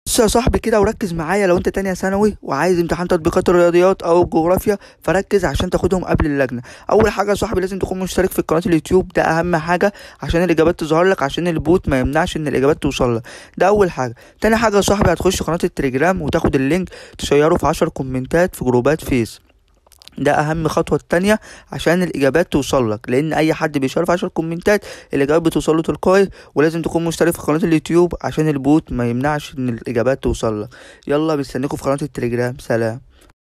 بص يا صاحبي كده وركز معايا لو انت تانية ثانوي وعايز امتحان تطبيقات الرياضيات او الجغرافيا فركز عشان تاخدهم قبل اللجنه اول حاجه يا صاحبي لازم تكون مشترك في قناه اليوتيوب ده اهم حاجه عشان الاجابات تظهر لك عشان البوت ما يمنعش ان الاجابات توصل لك ده اول حاجه تاني حاجه يا صاحبي هتخش قناه التليجرام وتاخد اللينك تشيره في عشر كومنتات في جروبات فيس ده اهم خطوه التانية عشان الاجابات توصل لك لان اي حد بيشارك في عشر كومنتات الاجابات بتوصل له تلقائي ولازم تكون مشترك في قناه اليوتيوب عشان البوت ما يمنعش ان الاجابات توصل لك يلا مستنيكم في قناه التليجرام سلام